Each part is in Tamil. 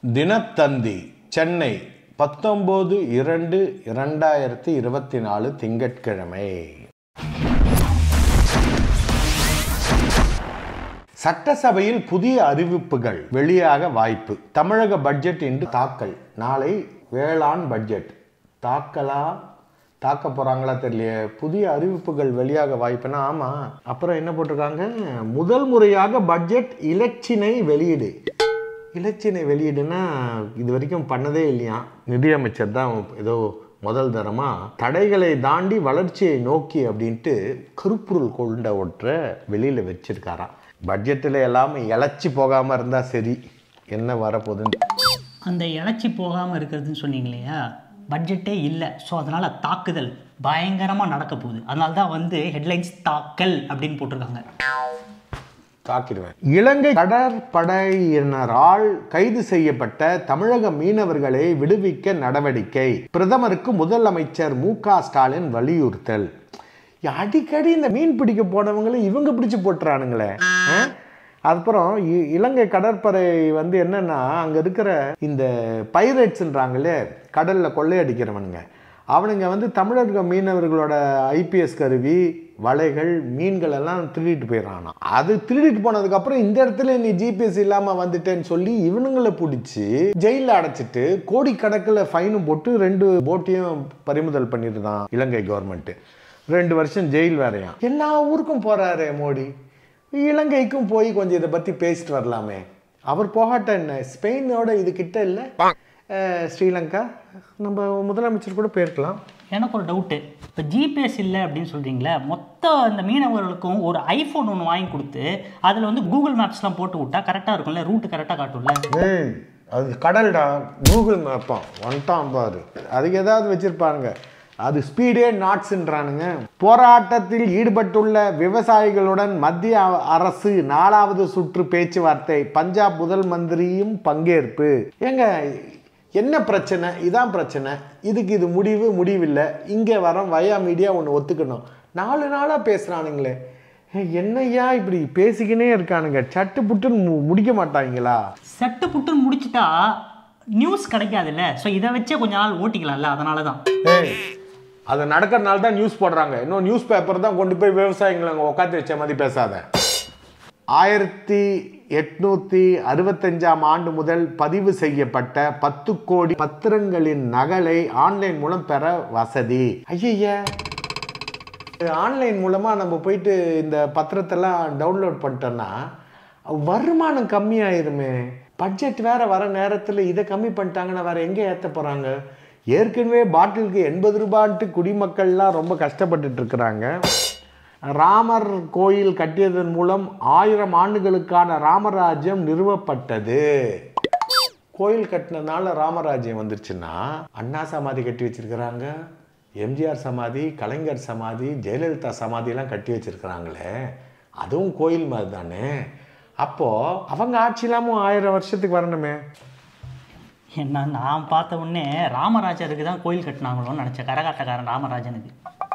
தினத்தந்தி சென்னை பத்தொம்போது இரண்டு இரண்டாயிரத்தி இருபத்தி நாலு திங்கட்கிழமை சட்டசபையில் புதிய அறிவிப்புகள் வெளியாக வாய்ப்பு தமிழக பட்ஜெட் இன்று தாக்கல் நாளை வேளாண் பட்ஜெட் தாக்கலா தாக்க போறாங்களா தெரியலையே புதிய அறிவிப்புகள் வெளியாக வாய்ப்புனா ஆமா அப்புறம் என்ன போட்டிருக்காங்க முதல் முறையாக பட்ஜெட் இலச்சினை வெளியீடு இலச்சினை வெளியீடுனா இது வரைக்கும் பண்ணதே இல்லையா நிதியமைச்சர் தான் ஏதோ முதல் தரமா தடைகளை தாண்டி வளர்ச்சியை நோக்கி அப்படின்ட்டு கருப்பொருள் கொண்ட ஒன்றை வெளியில் வச்சிருக்காராம் பட்ஜெட்டில் எல்லாமே இழைச்சி போகாமல் இருந்தால் சரி என்ன வரப்போகுதுன்னு அந்த இழைச்சி போகாமல் இருக்கிறதுன்னு சொன்னீங்க இல்லையா பட்ஜெட்டே இல்லை ஸோ அதனால் தாக்குதல் பயங்கரமாக நடக்க போகுது அதனால தான் வந்து ஹெட்லைன்ஸ் தாக்கல் அப்படின்னு போட்டிருக்காங்க தாக்கிடுவேன் இலங்கை கடற்படையினரால் கைது செய்யப்பட்ட தமிழக மீனவர்களை விடுவிக்க நடவடிக்கை பிரதமருக்கு முதலமைச்சர் மு க ஸ்டாலின் வலியுறுத்தல் அடிக்கடி இந்த மீன் பிடிக்க போனவங்களை இவங்க பிடிச்சு போட்டுறானுங்களே ஆ? அப்புறம் இ- இலங்கை கடற்படை வந்து என்னன்னா அங்க இருக்கிற இந்த பைரட்ஸ்ன்றாங்களே கடல்ல கொள்ளையடிக்கிறவனுங்க அவனுங்க வந்து தமிழக மீனவர்களோட ஐபிஎஸ் கருவி வலைகள் மீன்கள் எல்லாம் திருடிட்டு போயிடறானா அது திருடிட்டு போனதுக்கு அப்புறம் இந்த இடத்துல நீ ஜிபிஎஸ் இல்லாம வந்துட்டேன்னு சொல்லி இவனுங்களை பிடிச்சி ஜெயில அடைச்சிட்டு கோடிக்கணக்கில் ஃபைனும் போட்டு ரெண்டு போட்டையும் பறிமுதல் பண்ணிருந்தான் இலங்கை கவர்மெண்ட் ரெண்டு வருஷம் ஜெயில் வேறையாம் எல்லா ஊருக்கும் போறாரே மோடி இலங்கைக்கும் போய் கொஞ்சம் இதை பத்தி பேசிட்டு வரலாமே அவர் போகாட்ட என்ன ஸ்பெயினோட இது கிட்ட இல்லை அஹ், ஸ்ரீலங்கா நம்ம முதலமைச்சர் கூட போயிருக்கலாம் எனக்கு ஒரு டவுட்டு இப்போ ஜிபிஎஸ் இல்லை அப்படின்னு சொல்கிறீங்களே மொத்த இந்த மீனவர்களுக்கும் ஒரு ஐஃபோன் ஒன்று வாங்கி கொடுத்து அதில் வந்து கூகுள் மேப்ஸ்லாம் போட்டு விட்டா கரெக்டாக இருக்கும்ல ரூட்டு கரெக்டாக காட்டும்ல ஏய் அது கடல்டா கூகுள் மேப்பா வந்துட்டான் பாரு அதுக்கு ஏதாவது வச்சிருப்பானுங்க அது ஸ்பீடே நாட்ஸ்ன்றானுங்க போராட்டத்தில் ஈடுபட்டுள்ள விவசாயிகளுடன் மத்திய அ- அரசு நாலாவது சுற்று பேச்சுவார்த்தை பஞ்சாப் முதல் மந்திரியும் பங்கேற்பு ஏங்க என்ன பிரச்சனை இதான் பிரச்சனை இதுக்கு இது முடிவு முடிவில்லை இங்கே வரோம் வயா மீடியா ஒன்று ஒத்துக்கணும் நாலு நாளாக பேசுகிறானுங்களே என்னய்யா இப்படி பேசிக்கினே இருக்கானுங்க சட்டு புட்டுன்னு மு- முடிக்க மாட்டாங்களா சட்டு புட்டுன்னு முடிச்சிட்டா நியூஸ் கிடைக்காதுல்ல ஸோ இதை வச்சே கொஞ்ச நாள் ஓட்டிக்கலாம்ல அதனால தான் ஏய் அது நடக்கிறனால தான் நியூஸ் போடுறாங்க இன்னும் நியூஸ் பேப்பர் தான் கொண்டு போய் விவசாயிகளை அங்கே உட்காந்து வச்ச மாதிரி பேசாத ஆயிரத்தி எட்நூத்தி அறுபத்தஞ்சாம் ஆண்டு முதல் பதிவு செய்யப்பட்ட பத்து கோடி பத்திரங்களின் நகலை ஆன்லைன் மூலம் பெற வசதி ஐயய்ய ஆன்லைன் மூலமாக நம்ம போயிட்டு இந்த பத்திரத்தெல்லாம் டவுன்லோட் பண்ணிட்டோன்னா வருமானம் கம்மியாயிருமே பட்ஜெட் வேற வர நேரத்தில் இதை கம்மி பண்ணிட்டாங்கன்னா வேற எங்கே ஏற்ற போகிறாங்க ஏற்கனவே பாட்டிலுக்கு எண்பது ரூபான்ட்டு குடிமக்கள்லாம் ரொம்ப கஷ்டப்பட்டுட்டு இருக்கிறாங்க ராமர் கோயில் கட்டியதன் மூலம் ஆயிரம் ஆண்டுகளுக்கான ராமராஜ்யம் நிறுவப்பட்டது கோயில் கட்டினதுனால ராமராஜ்யம் வந்துருச்சுன்னா அண்ணா சமாதி கட்டி வச்சிருக்கிறாங்க எம்ஜிஆர் சமாதி கலைஞர் சமாதி ஜெயலலிதா சமாதியெல்லாம் கட்டி வச்சிருக்கிறாங்களே அதுவும் கோயில் மாதிரி தானே அப்போ அவங்க ஆட்சி இல்லாமல் ஆயிரம் வருஷத்துக்கு வரணுமே என்ன நான் பார்த்த உடனே ராமராஜருக்கு தான் கோயில் கட்டினாங்களோன்னு நினச்சேன் கரகாட்டக்காரன் ராமராஜனுக்கு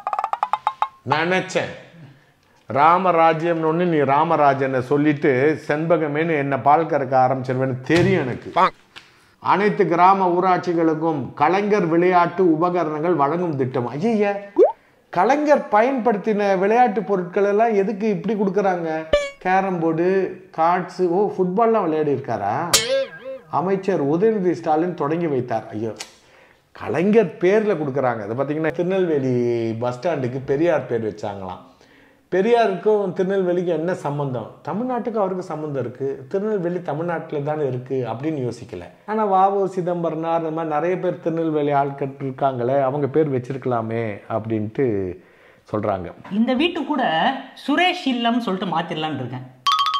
நினைச்சேன் ராமராஜ்யம்னு ஒன்று நீ ராமராஜனை சொல்லிட்டு செண்பகமேனு என்ன பால் கறக்க ஆரம்பிச்சிருவேன்னு தெரியும் எனக்கு அனைத்து கிராம ஊராட்சிகளுக்கும் கலைஞர் விளையாட்டு உபகரணங்கள் வழங்கும் திட்டம் ஐய கலைஞர் பயன்படுத்தின விளையாட்டு பொருட்கள் எல்லாம் எதுக்கு இப்படி கொடுக்குறாங்க கேரம் போர்டு கார்ட்ஸு ஓ ஃபுட்பால்லாம் விளையாடி இருக்காரா அமைச்சர் உதயநிதி ஸ்டாலின் தொடங்கி வைத்தார் ஐயோ கலைஞர் பேரில் கொடுக்குறாங்க அது பார்த்தீங்கன்னா திருநெல்வேலி பஸ் ஸ்டாண்டுக்கு பெரியார் பேர் வச்சாங்களாம் பெரியாருக்கும் திருநெல்வேலிக்கும் என்ன சம்பந்தம் தமிழ்நாட்டுக்கும் அவருக்கு சம்மந்தம் இருக்குது திருநெல்வேலி தமிழ்நாட்டில் தானே இருக்குது அப்படின்னு யோசிக்கல ஆனால் வாவு சிதம்பரனார் இந்த மாதிரி நிறைய பேர் திருநெல்வேலி ஆட்கள் இருக்காங்களே அவங்க பேர் வச்சிருக்கலாமே அப்படின்ட்டு சொல்கிறாங்க இந்த வீட்டு கூட சுரேஷ் இல்லம்னு சொல்லிட்டு மாத்திரலான்னு இருக்கேன்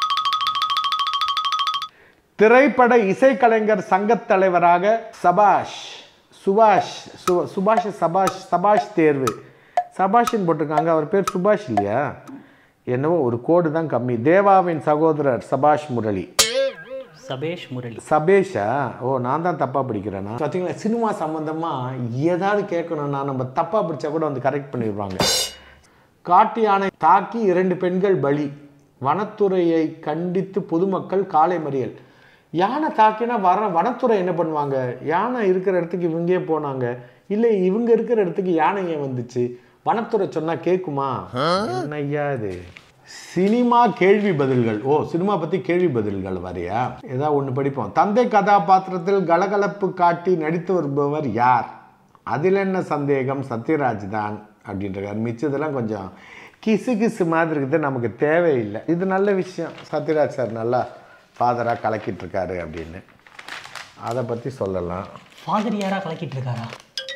திரைப்பட இசைக்கலைஞர் சங்கத் தலைவராக சபாஷ் சுபாஷ் சு- சுபாஷ் சபாஷ் சபாஷ் தேர்வு சபாஷ்ன்னு போட்டிருக்காங்க அவர் பேர் சுபாஷ் இல்லையா என்னவோ ஒரு கோடு தான் கம்மி தேவாவின் சகோதரர் சபாஷ் முரளி சபேஷ் முரளி சபேஷா ஓ நான் தான் தப்பாக படிக்கிறேன்னா பார்த்தீங்களா சினிமா சம்மந்தமாக ஏதாவது கேட்கணும்னா நம்ம தப்பாக படித்தா கூட வந்து கரெக்ட் பண்ணிடுவாங்க காட்டு யானை தாக்கி இரண்டு பெண்கள் பலி வனத்துறையை கண்டித்து பொதுமக்கள் காலை மறியல் யானை தாக்கினா வர வனத்துறை என்ன பண்ணுவாங்க யானை இருக்கிற இடத்துக்கு இவங்கே போனாங்க இல்லை இவங்க இருக்கிற இடத்துக்கு யானை ஏன் வந்துச்சு வனத்துறை சொன்னா கேட்குமா என்ன ஐயா இது சினிமா கேள்வி பதில்கள் ஓ சினிமா பத்தி கேள்வி பதில்கள் வரையா ஏதாவது ஒன்று படிப்போம் தந்தை கதாபாத்திரத்தில் கலகலப்பு காட்டி நடித்து வருபவர் யார் அதில் என்ன சந்தேகம் சத்யராஜ் தான் அப்படின்றார் மிச்சதெல்லாம் கொஞ்சம் கிசு கிசு மாதிரி இருக்குது நமக்கு தேவையில்லை இது நல்ல விஷயம் சத்யராஜ் சார் நல்லா ஃபாதராக கலக்கிட்டு இருக்காரு அப்படின்னு அதை பற்றி சொல்லலாம் ஃபாதர் யாரா கலக்கிட்டு இருக்காரா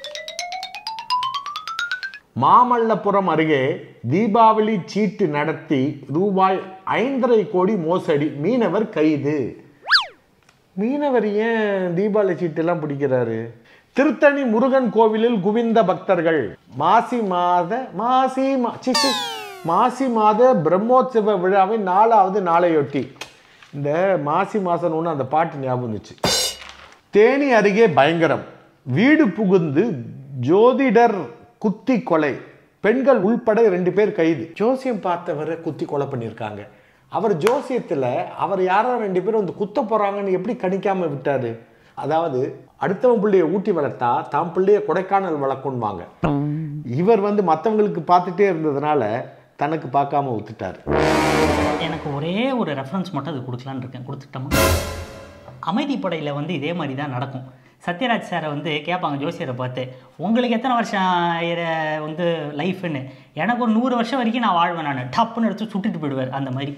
மாமல்லபுரம் அருகே தீபாவளி சீட்டு நடத்தி ரூபாய் ஐந்தரை கோடி மோசடி மீனவர் கைது மீனவர் ஏன் தீபாவளி சீட்டெல்லாம் பிடிக்கிறாரு திருத்தணி முருகன் கோவிலில் குவிந்த பக்தர்கள் மாசி மாத மாசி மா சி, சி. மாசி மாத பிரம்மோற்சவ விழாவின் நாலாவது நாளையொட்டி இந்த மாசி மாசம் ஒன்று அந்த பாட்டு ஞாபகம் வந்துச்சு தேனி அருகே பயங்கரம் வீடு புகுந்து ஜோதிடர் குத்தி கொலை பெண்கள் உள்பட ரெண்டு பேர் கைது ஜோசியம் பார்த்தவரை குத்தி கொலை பண்ணியிருக்காங்க அவர் ஜோசியத்தில் அவர் யாரோ ரெண்டு பேரும் வந்து குத்த போகிறாங்கன்னு எப்படி கணிக்காம விட்டாரு அதாவது அடுத்தவன் பிள்ளைய ஊட்டி வளர்த்தா தாம் பிள்ளைய கொடைக்கானல் வளர்க்கும்பாங்க இவர் வந்து மற்றவங்களுக்கு பார்த்துட்டே இருந்ததுனால தனக்கு பார்க்காம விட்டுட்டார் எனக்கு ஒரே ஒரு ரெஃபரன்ஸ் மட்டும் அது கொடுக்கலான்னு இருக்கேன் கொடுத்துட்டோமா அமைதி படையில் வந்து இதே மாதிரி தான் நடக்கும் சத்யராஜ் சாரை வந்து கேட்பாங்க ஜோசியரை பார்த்து உங்களுக்கு எத்தனை வருஷம் இர- வந்து லைஃப்னு எனக்கு ஒரு நூறு வருஷம் வரைக்கும் நான் வாழ்வேன் நான் டப்புன்னு எடுத்து சுட்டுட்டு போயிடுவார் அந்த மாதிரி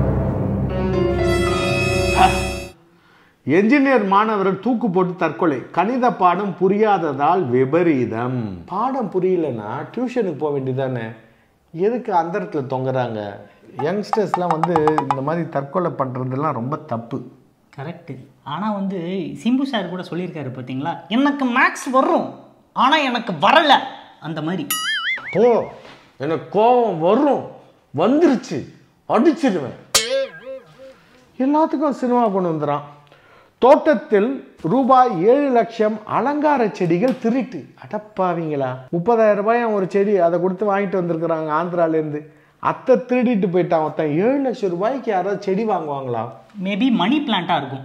என்ஜினியர் மாணவர் தூக்கு போட்டு தற்கொலை கணித பாடம் புரியாததால் விபரீதம் பாடம் புரியலன்னா டியூஷனுக்கு போக வேண்டியதானே எதுக்கு அந்த இடத்துல தொங்குறாங்க யங்ஸ்டர்ஸ்லாம் வந்து இந்த மாதிரி தற்கொலை பண்ணுறதெல்லாம் ரொம்ப தப்பு கரெக்டு ஆனால் வந்து சிம்பு சார் கூட சொல்லியிருக்காரு பார்த்தீங்களா எனக்கு மேக்ஸ் வரும் ஆனால் எனக்கு வரல அந்த மாதிரி போ எனக்கு கோபம் வரும் வந்துருச்சு அடிச்சிடுவேன் எல்லாத்துக்கும் சினிமா கொண்டு வந்துறான் தோட்டத்தில் ரூபாய் ஏழு லட்சம் அலங்கார செடிகள் திருட்டு அடப்பாவீங்களா முப்பதாயிரம் ரூபாய் ஒரு செடி அதை கொடுத்து வாங்கிட்டு வந்திருக்கிறாங்க ஆந்திராலேருந்து அத்தை திருடிட்டு போயிட்டான் ஒருத்தன் ஏழு லட்சம் ரூபாய்க்கு யாராவது செடி வாங்குவாங்களா மேபி மணி பிளான்ட்டாக இருக்கும்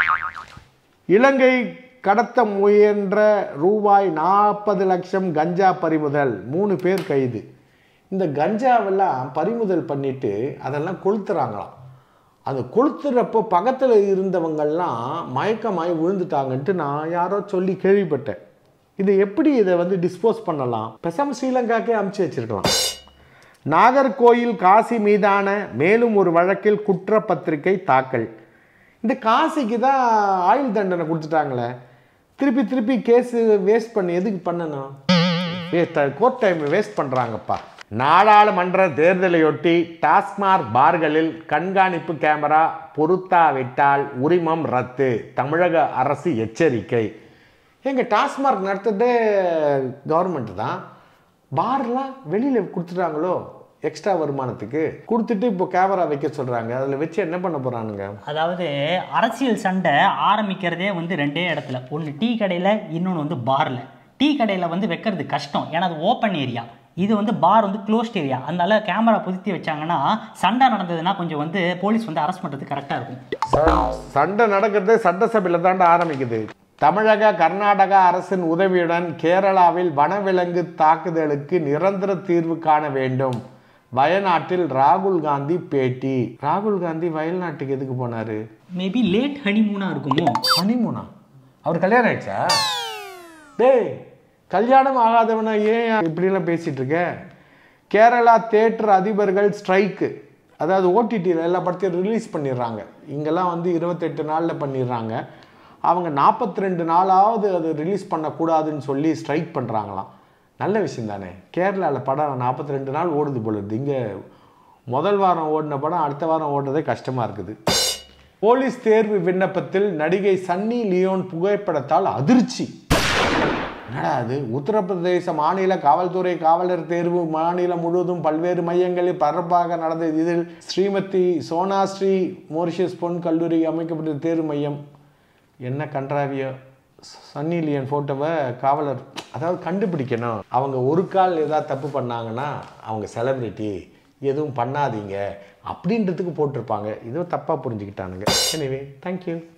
இலங்கை கடத்த முயன்ற ரூபாய் நாற்பது லட்சம் கஞ்சா பறிமுதல் மூணு பேர் கைது இந்த கஞ்சாவெல்லாம் பறிமுதல் பண்ணிட்டு அதெல்லாம் கொளுத்துறாங்களாம் அது கொளுத்துறப்போ பக்கத்தில் இருந்தவங்கெல்லாம் மயக்கமாய் விழுந்துட்டாங்கன்ட்டு நான் யாரோ சொல்லி கேள்விப்பட்டேன் இதை எப்படி இதை வந்து டிஸ்போஸ் பண்ணலாம் பெசாம ஸ்ரீலங்காக்கே அமுச்சு வச்சிருக்கலாம் நாகர்கோயில் காசி மீதான மேலும் ஒரு வழக்கில் குற்றப்பத்திரிகை தாக்கல் இந்த காசிக்கு தான் ஆயுள் தண்டனை கொடுத்துட்டாங்களே திருப்பி திருப்பி கேஸ் வேஸ்ட் பண்ணி எதுக்கு பண்ணணும் கோர்ட் டைம் வேஸ்ட் பண்ணுறாங்கப்பா நாடாளுமன்ற தேர்தலையொட்டி டாஸ்மாக் பார்களில் கண்காணிப்பு கேமரா பொருத்தாவிட்டால் உரிமம் ரத்து தமிழக அரசு எச்சரிக்கை எங்க டாஸ்மாக் நடத்துறதே கவர்மெண்ட் தான் பார்லாம் வெளியில் கொடுத்துட்டாங்களோ எக்ஸ்ட்ரா வருமானத்துக்கு கொடுத்துட்டு இப்போ கேமரா வைக்க சொல்கிறாங்க அதில் வச்சு என்ன பண்ண போகிறானுங்க அதாவது அரசியல் சண்டை ஆரம்பிக்கிறதே வந்து ரெண்டே இடத்துல ஒன்று டீ கடையில் இன்னொன்று வந்து பாரில் டீ கடையில் வந்து வைக்கிறது கஷ்டம் ஏன்னா அது ஓப்பன் ஏரியா இது வந்து பார் வந்து க்ளோஸ்ட் ஏரியா அதனால கேமரா பொருத்தி வச்சாங்கன்னா சண்டை நடந்ததுன்னா கொஞ்சம் வந்து போலீஸ் வந்து அரெஸ்ட் பண்ணுறது கரெக்டாக இருக்கும் ச- சண்டை நடக்கிறதே சட்டசபையில் தாண்டா ஆரம்பிக்குது தமிழக கர்நாடகா அரசின் உதவியுடன் கேரளாவில் வனவிலங்கு தாக்குதலுக்கு நிரந்தர தீர்வு காண வேண்டும் வயநாட்டில் ராகுல் காந்தி பேட்டி ராகுல் காந்தி வயல்நாட்டுக்கு எதுக்கு போனாரு மேபி லேட் ஹனிமூனாக இருக்குமோ ஹனிமூனா அவர் கல்யாணம் ஆயிடுச்சா டேய் கல்யாணம் ஆகாதவனா ஏன் இப்படிலாம் பேசிட்டு இருக்க கேரளா தேட்டர் அதிபர்கள் ஸ்ட்ரைக்கு அதாவது ஓடிடியில் எல்லா படத்தையும் ரிலீஸ் பண்ணிடுறாங்க இங்கெல்லாம் வந்து இருபத்தெட்டு நாளில் பண்ணிடுறாங்க அவங்க நாற்பத்தி ரெண்டு நாளாவது அது ரிலீஸ் பண்ணக்கூடாதுன்னு சொல்லி ஸ்ட்ரைக் பண்ணுறாங்களாம் நல்ல விஷயம் தானே கேரளாவில் படம் நாற்பத்தி ரெண்டு நாள் ஓடுது போல இருக்குது இங்கே முதல் வாரம் ஓடின படம் அடுத்த வாரம் ஓடுறதே கஷ்டமாக இருக்குது போலீஸ் தேர்வு விண்ணப்பத்தில் நடிகை சன்னி லியோன் புகைப்படத்தால் அதிர்ச்சி என்னடா அது உத்தரப்பிரதேச மாநில காவல்துறை காவலர் தேர்வு மாநிலம் முழுவதும் பல்வேறு மையங்களில் பரப்பாக நடந்தது இதில் ஸ்ரீமதி சோனா ஸ்ரீ மோரிஷியஸ் பொன் கல்லூரி அமைக்கப்பட்ட தேர்வு மையம் என்ன கன்றாவியோ சன்னி லியன் ஃபோட்டோவை காவலர் அதாவது கண்டுபிடிக்கணும் அவங்க ஒரு கால் ஏதாவது தப்பு பண்ணாங்கன்னா அவங்க செலிபிரிட்டி எதுவும் பண்ணாதீங்க அப்படின்றதுக்கு போட்டிருப்பாங்க இதுவும் தப்பாக புரிஞ்சுக்கிட்டானுங்க எனிவே தேங்க்யூ